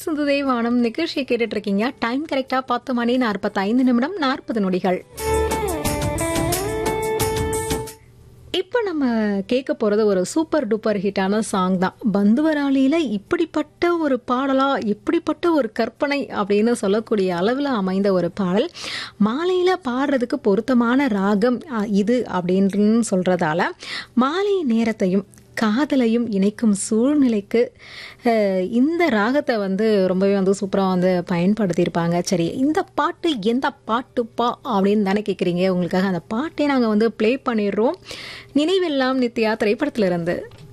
சிந்துதே வானம் நிகழ்ச்சியை கேட்டுட்டு இருக்கீங்க டைம் கரெக்டா பத்து மணி நாற்பத்தைந்து நிமிடம் நாற்பது நொடிகள் இப்போ நம்ம கேட்க போறது ஒரு சூப்பர் டூப்பர் ஹிட்டான சாங் தான் பந்துவராளியில இப்படிப்பட்ட ஒரு பாடலா இப்படிப்பட்ட ஒரு கற்பனை அப்படின்னு சொல்லக்கூடிய அளவில் அமைந்த ஒரு பாடல் மாலையில பாடுறதுக்கு பொருத்தமான ராகம் அ, இது அப்படின்னு சொல்றதால மாலை நேரத்தையும் காதலையும் இணைக்கும் சூழ்நிலைக்கு அஹ், இந்த ராகத்தை வந்து ரொம்பவே வந்து சூப்பராக வந்து பயன்படுத்தியிருப்பாங்க சரி இந்த பாட்டு எந்த பாட்டுப்பா அப்படின்னு தானே கேட்குறீங்க உங்களுக்காக அந்த பாட்டை நாங்கள் வந்து ப்ளே பண்ணிடுறோம் நினைவெல்லாம் நித்யா திரைப்படத்துல இருந்து